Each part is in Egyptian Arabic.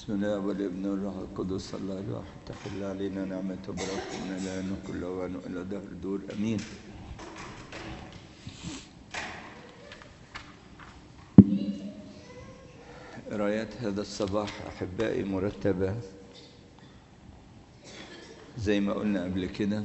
بسم الله والابن والروح القدس الله الواحد تحل علينا نعمة وبركة من الآن وكل أوان وإلى دهر دور أمين قرايات هذا الصباح أحبائي مرتبة زي ما قلنا قبل كده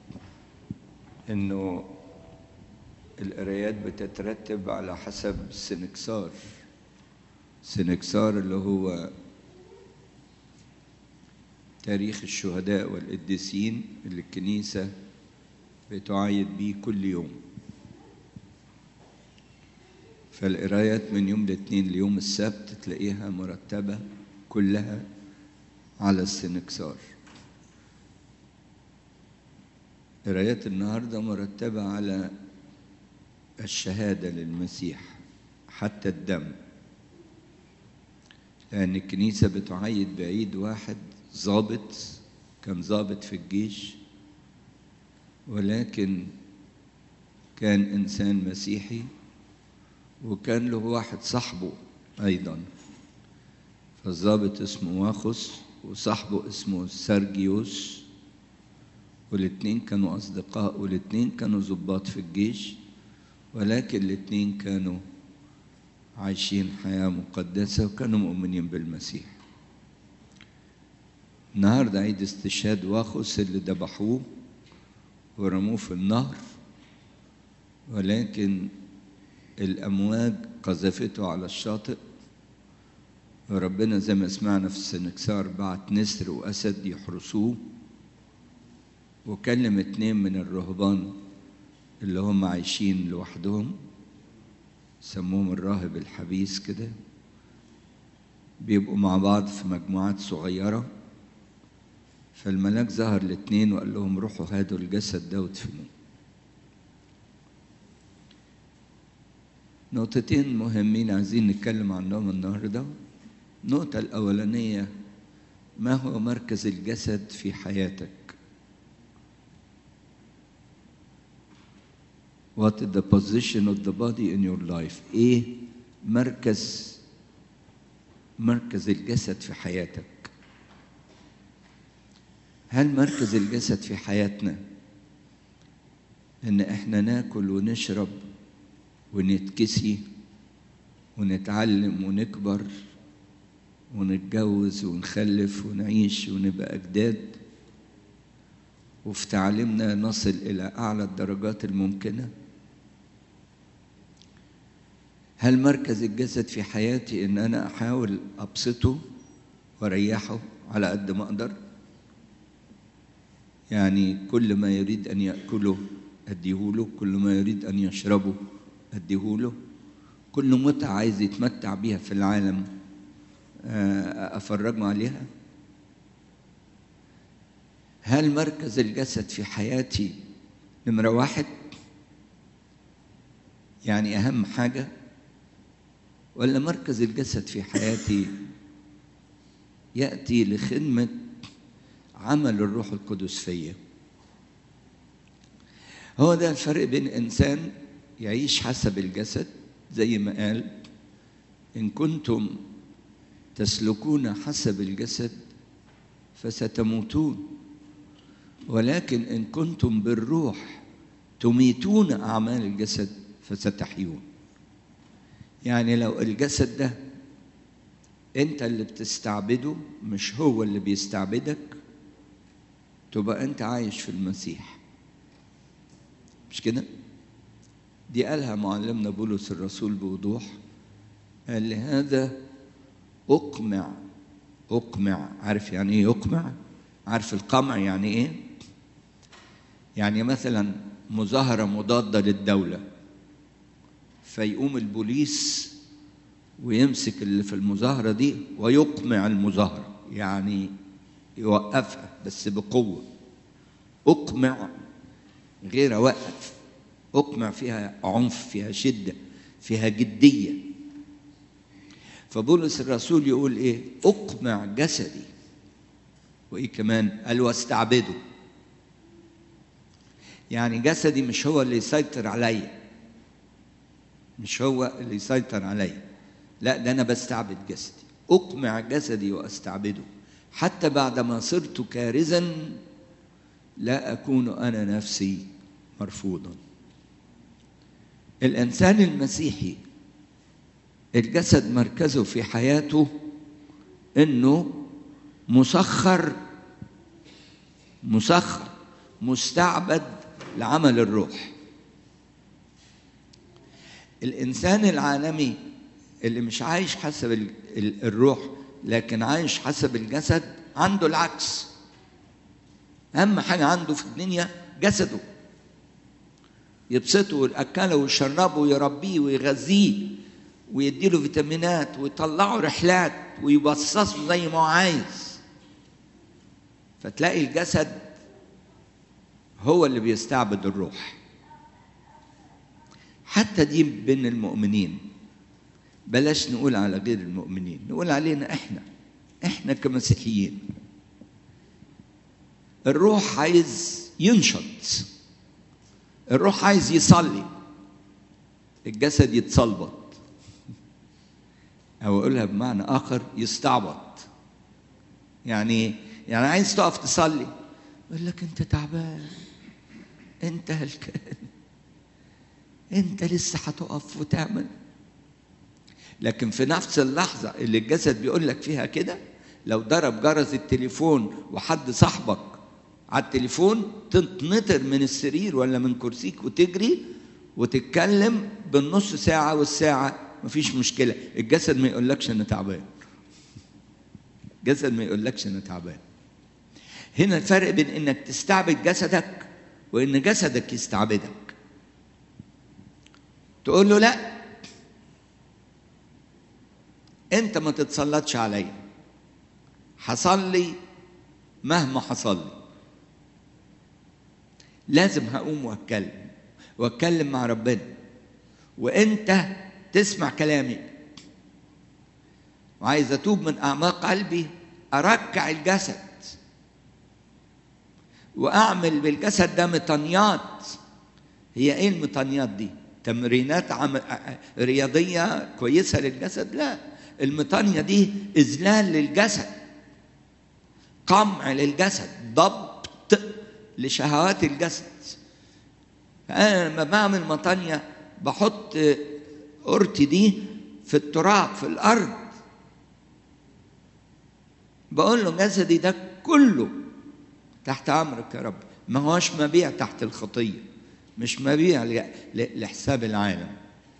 إنه القرايات بتترتب على حسب السنكسار سنكسار اللي هو تاريخ الشهداء والقديسين اللي الكنيسة بتعايد بيه كل يوم فالقرايات من يوم الاثنين ليوم السبت تلاقيها مرتبة كلها على السنكسار قرايات النهاردة مرتبة على الشهادة للمسيح حتى الدم لأن الكنيسة بتعيد بعيد واحد ضابط كان ضابط في الجيش ولكن كان إنسان مسيحي وكان له واحد صاحبه أيضا فالضابط اسمه واخس وصاحبه اسمه سرجيوس والاتنين كانوا أصدقاء والاتنين كانوا ضباط في الجيش ولكن الاتنين كانوا عايشين حياة مقدسة وكانوا مؤمنين بالمسيح النهاردة عيد استشهاد واخس اللي ذبحوه ورموه في النهر ولكن الأمواج قذفته على الشاطئ وربنا زي ما سمعنا في السنكسار بعت نسر وأسد يحرسوه وكلم اتنين من الرهبان اللي هم عايشين لوحدهم سموهم الراهب الحبيس كده بيبقوا مع بعض في مجموعات صغيرة فالملاك ظهر الاتنين وقال لهم روحوا هاتوا الجسد ده وادفنوه نقطتين مهمين عايزين نتكلم عنهم النهاردة النقطة الأولانية ما هو مركز الجسد في حياتك What is the position of the body in your life إيه مركز مركز الجسد في حياتك هل مركز الجسد في حياتنا ان احنا ناكل ونشرب ونتكسي ونتعلم ونكبر ونتجوز ونخلف ونعيش ونبقى أجداد وفي تعليمنا نصل إلى أعلى الدرجات الممكنة هل مركز الجسد في حياتي إن أنا أحاول أبسطه وأريحه على قد ما أقدر يعني كل ما يريد أن يأكله أديهوله كل ما يريد أن يشربه أديهوله كل متعة عايز يتمتع بيها في العالم أفرجه عليها هل مركز الجسد في حياتي نمرة واحد يعني أهم حاجة ولا مركز الجسد في حياتي يأتي لخدمة عمل الروح القدس فيا هو ده الفرق بين إنسان يعيش حسب الجسد زي ما قال إن كنتم تسلكون حسب الجسد فستموتون ولكن إن كنتم بالروح تميتون أعمال الجسد فستحيون يعني لو الجسد ده أنت اللي بتستعبده مش هو اللي بيستعبدك تبقى أنت عايش في المسيح مش كده؟ دي قالها معلمنا بولس الرسول بوضوح قال لهذا أقمع أقمع عارف يعني إيه أقمع؟ عارف القمع يعني إيه؟ يعني مثلا مظاهرة مضادة للدولة فيقوم البوليس ويمسك اللي في المظاهرة دي ويقمع المظاهرة يعني يوقفها بس بقوة أقمع غير أوقف أقمع فيها عنف فيها شدة فيها جدية فبولس الرسول يقول إيه أقمع جسدي وإيه كمان قال واستعبده يعني جسدي مش هو اللي يسيطر عليا مش هو اللي يسيطر عليا لا ده أنا بستعبد جسدي أقمع جسدي وأستعبده حتى بعدما صرت كارزا لا أكون أنا نفسي مرفوضا الإنسان المسيحي الجسد مركزه في حياته إنه مسخر مسخر مستعبد لعمل الروح الإنسان العالمي اللي مش عايش حسب الروح لكن عايش حسب الجسد عنده العكس أهم حاجة عنده في الدنيا جسده يبسطه ويأكله ويشربه ويربيه ويغذيه ويديله فيتامينات ويطلعه رحلات ويبصصه زي ما هو عايز فتلاقي الجسد هو اللي بيستعبد الروح حتى دي بين المؤمنين بلاش نقول على غير المؤمنين نقول علينا احنا احنا كمسيحيين الروح عايز ينشط الروح عايز يصلي الجسد يتصلبط او اقولها بمعنى اخر يستعبط يعني يعني عايز تقف تصلي يقول لك انت تعبان انت هلكان انت لسه هتقف وتعمل لكن في نفس اللحظة اللي الجسد بيقول لك فيها كده لو ضرب جرس التليفون وحد صاحبك على التليفون تنطر من السرير ولا من كرسيك وتجري وتتكلم بالنص ساعة والساعة مفيش مشكلة الجسد ما يقولكش أنا تعبان الجسد ما يقولكش أنا تعبان هنا الفرق بين إنك تستعبد جسدك وإن جسدك يستعبدك تقول له لا انت ما تتسلطش عليا حصلي مهما حصل لي لازم هقوم واتكلم واتكلم مع ربنا وانت تسمع كلامي وعايز اتوب من اعماق قلبي اركع الجسد واعمل بالجسد ده مطنيات هي ايه المطنيات دي تمرينات عم... رياضيه كويسه للجسد لا المطانية دي إذلال للجسد قمع للجسد ضبط لشهوات الجسد أنا لما بعمل مطانية بحط قرتي دي في التراب في الأرض بقول له جسدي ده كله تحت أمرك يا رب ما هوش مبيع تحت الخطية مش مبيع لحساب العالم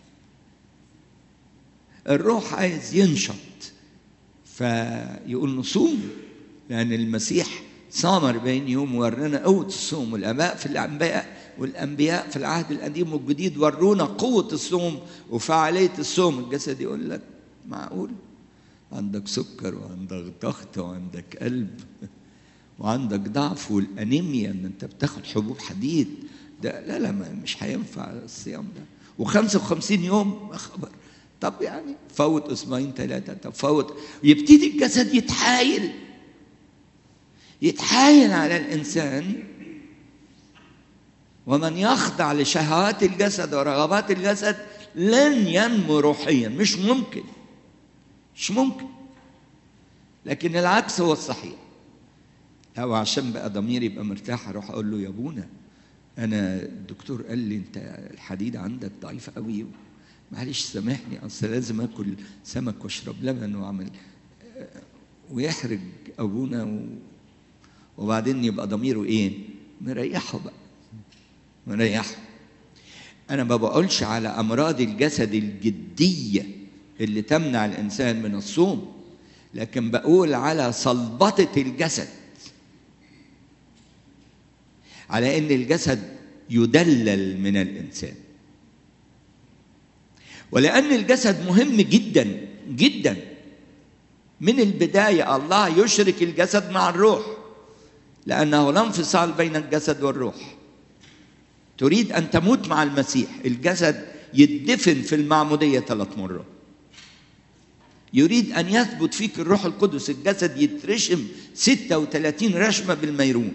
الروح عايز ينشط فيقول نصوم لأن المسيح صام 40 يوم ورانا قوة الصوم والآباء في الأنبياء والأنبياء في العهد القديم والجديد ورونا قوة الصوم وفعالية الصوم الجسد يقول لك معقول عندك سكر وعندك ضغط وعندك قلب وعندك ضعف والأنيميا إن أنت بتاخد حبوب حديد ده لا لا مش هينفع الصيام ده و55 يوم خبر طب يعني فوت اسبوعين ثلاثه طب فوت يبتدي الجسد يتحايل يتحايل على الانسان ومن يخضع لشهوات الجسد ورغبات الجسد لن ينمو روحيا مش ممكن مش ممكن لكن العكس هو الصحيح او عشان بقى ضميري يبقى مرتاح اروح اقول له يا ابونا انا الدكتور قال لي انت الحديد عندك ضعيف قوي معلش سامحني اصل لازم اكل سمك واشرب لبن واعمل ويحرج ابونا و... وبعدين يبقى ضميره ايه؟ مريحه بقى مريحه انا ما بقولش على امراض الجسد الجديه اللي تمنع الانسان من الصوم لكن بقول على صلبطه الجسد على ان الجسد يدلل من الانسان ولأن الجسد مهم جدا جدا من البداية الله يشرك الجسد مع الروح لأنه لا انفصال بين الجسد والروح تريد أن تموت مع المسيح الجسد يدفن في المعمودية ثلاث مرات يريد أن يثبت فيك الروح القدس الجسد يترشم 36 رشمة بالميرون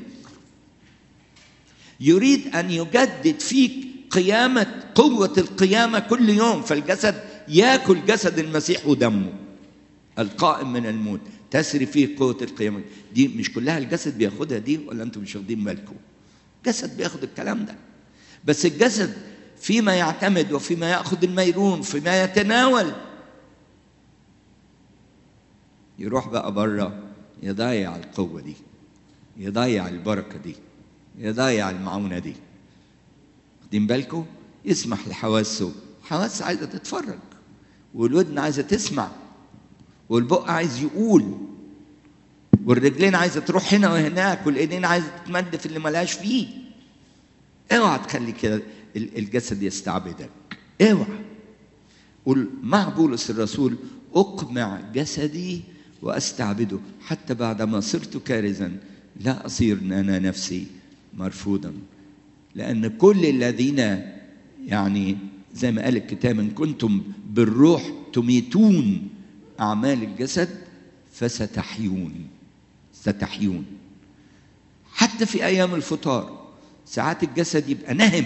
يريد أن يجدد فيك قيامة قوة القيامة كل يوم فالجسد ياكل جسد المسيح ودمه القائم من الموت تسري فيه قوة القيامة دي مش كلها الجسد بياخدها دي ولا انتم مش واخدين بالكم الجسد بياخد الكلام ده بس الجسد فيما يعتمد وفيما ياخذ الميرون فيما يتناول يروح بقى بره يضيع القوه دي يضيع البركه دي يضيع المعونه دي واخدين بالكم يسمح لحواسه حواس عايزه تتفرج والودن عايزه تسمع والبق عايز يقول والرجلين عايزه تروح هنا وهناك والايدين عايزه تتمد في اللي ملهاش فيه اوعى تخلي كده الجسد يستعبدك اوعى قل مع بولس الرسول اقمع جسدي واستعبده حتى بعدما صرت كارزا لا اصير انا نفسي مرفوضا لان كل الذين يعني زي ما قال الكتاب ان كنتم بالروح تميتون اعمال الجسد فستحيون ستحيون حتى في ايام الفطار ساعات الجسد يبقى نهم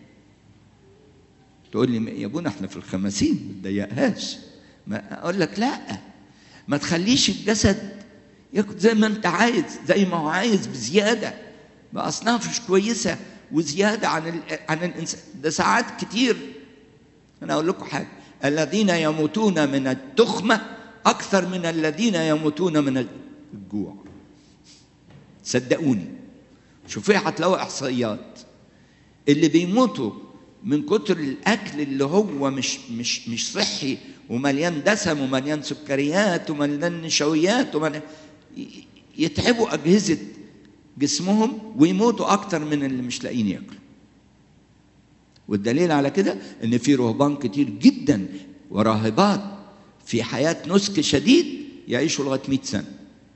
تقول لي يا ابونا احنا في الخمسين ما تضيقهاش ما اقول لك لا ما تخليش الجسد ياخد زي ما انت عايز زي ما هو عايز بزياده باصناف مش كويسه وزياده عن ال... عن الانسان ده ساعات كتير انا اقول لكم حاجه الذين يموتون من التخمه اكثر من الذين يموتون من الجوع صدقوني شوفوا هتلاقوا احصائيات اللي بيموتوا من كتر الاكل اللي هو مش مش مش صحي ومليان دسم ومليان سكريات ومليان نشويات ومليان يتعبوا اجهزه جسمهم ويموتوا اكتر من اللي مش لاقيين ياكلوا والدليل على كده ان في رهبان كتير جدا وراهبات في حياه نسك شديد يعيشوا لغايه 100 سنه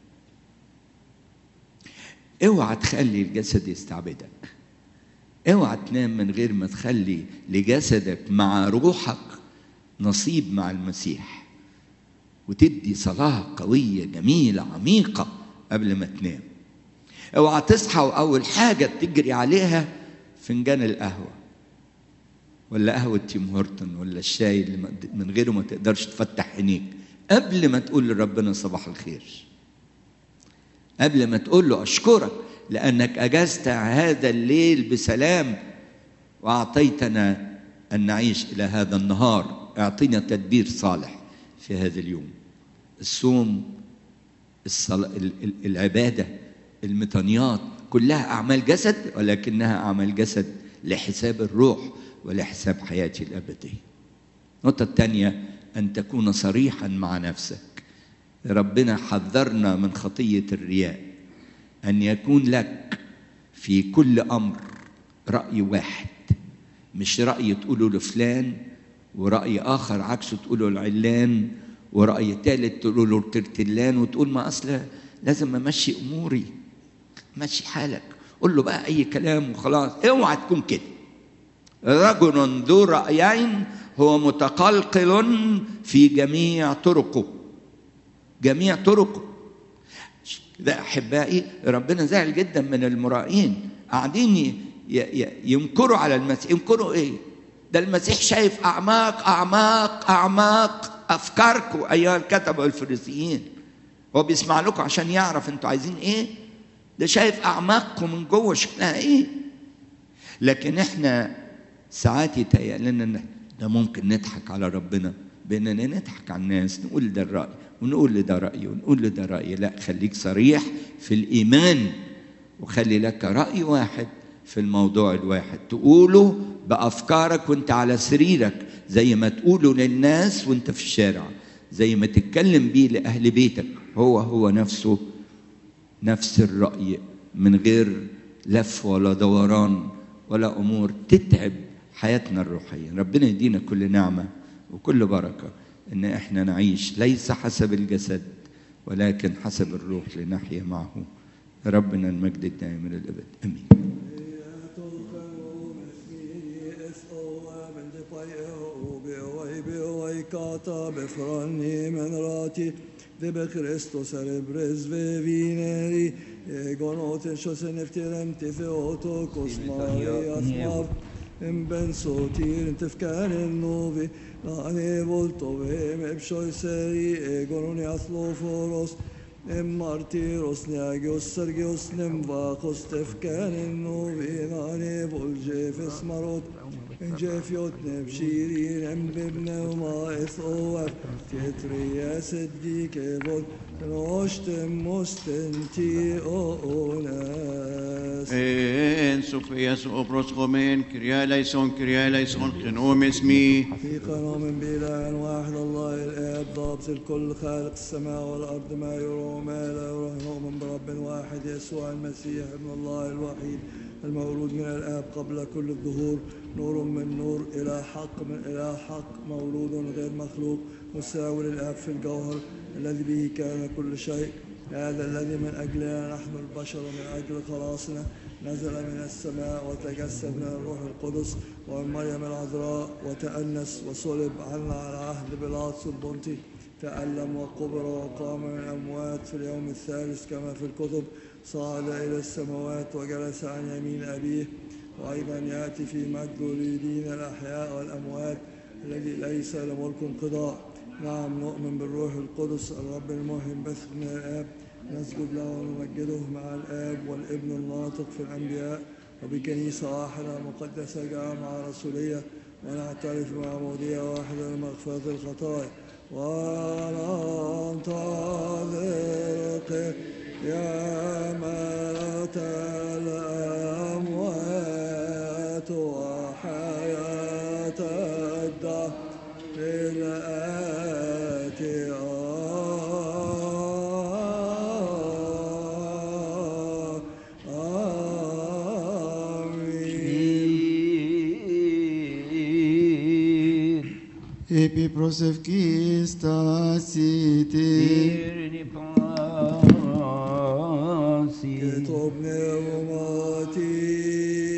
اوعى تخلي الجسد يستعبدك اوعى تنام من غير ما تخلي لجسدك مع روحك نصيب مع المسيح وتدي صلاة قوية جميلة عميقة قبل ما تنام اوعى تصحى واول حاجة تجري عليها فنجان القهوة ولا قهوة تيم هورتون ولا الشاي اللي من غيره ما تقدرش تفتح عينيك قبل ما تقول لربنا صباح الخير قبل ما تقول له أشكرك لأنك أجزت هذا الليل بسلام وأعطيتنا أن نعيش إلى هذا النهار أعطينا تدبير صالح في هذا اليوم الصوم الصلاة العبادة المطانيات كلها أعمال جسد ولكنها أعمال جسد لحساب الروح ولحساب حياتي الأبدية النقطة الثانية أن تكون صريحا مع نفسك ربنا حذرنا من خطية الرياء أن يكون لك في كل أمر رأي واحد مش رأي تقوله لفلان ورأي آخر عكسه تقوله لعلان ورأي ثالث تقوله له ترتلان وتقول ما أصل لازم أمشي أموري مشي حالك قول له بقى أي كلام وخلاص اوعى تكون كده رجل ذو رأيين هو متقلقل في جميع طرقه جميع طرقه ده احبائي ربنا زعل جدا من المرائين قاعدين ينكروا على المسيح ينكروا ايه ده المسيح شايف اعماق اعماق اعماق افكاركم ايها الكتبه والفريسيين هو بيسمع لكم عشان يعرف انتوا عايزين ايه ده شايف اعماقكم من جوه شكلها ايه لكن احنا ساعات يتهيأ لنا ان ده ممكن نضحك على ربنا باننا نضحك على الناس نقول ده الراي ونقول لده رأي ونقول لده رأي لا خليك صريح في الإيمان وخلي لك رأي واحد في الموضوع الواحد تقوله بأفكارك وانت على سريرك زي ما تقوله للناس وانت في الشارع زي ما تتكلم بيه لأهل بيتك هو هو نفسه نفس الرأي من غير لف ولا دوران ولا أمور تتعب حياتنا الروحية ربنا يدينا كل نعمة وكل بركة ان احنا نعيش ليس حسب الجسد ولكن حسب الروح لنحيا معه ربنا المجد الدائم الى الابد امين befranni men rati de be Christus cerebres ve vineri egon oten shosen eftirem te feoto kosmari asmar en ben sotir en tefkaren novi lane volto ve me pshoi seri e goroni athloforos em martiros neagios sergios nem vakos tefkaren novi lane volgefes marot en جافيوت نبشيرين ام ببنا وما اثوف تتريا سديك بود نوشتم مستنتي اوناس En Sophias opros gomen, Kyria eleison, Kyria eleison, genom اسمي. في قانون بإله واحد الله الآب ضابط الكل خالق السماء والأرض ما يرى وما لا يرى نؤمن برب واحد يسوع المسيح ابن الله الوحيد المولود من الآب قبل كل الظهور نور من نور إلى حق من إلى حق مولود غير مخلوق مساوي للآب في الجوهر الذي به كان كل شيء هذا الذي من أجلنا نحن البشر من أجل خلاصنا نزل من السماء وتجسد من الروح القدس ومن مريم العذراء وتأنس وصلب عنا على عهد بيلاطس البنطي تألم وقبر وقام من الأموات في اليوم الثالث كما في الكتب صعد إلى السماوات وجلس عن يمين أبيه وأيضا يأتي في مجد ليدين الأحياء والأموات الذي ليس لملك انقضاء نعم نؤمن بالروح القدس الرب المهم بث من الآب نسجد له ونمجده مع الآب والابن الناطق في الأنبياء وبكنيسة واحدة مقدسة جامعة رسولية ونعترف بمعمودية واحدة لمغفرة الخطايا وننتظر قيامة الأموات وحياة الدهر الآتي آمين Epi prosevkis ta city. Irni pasi. كتب نعمتي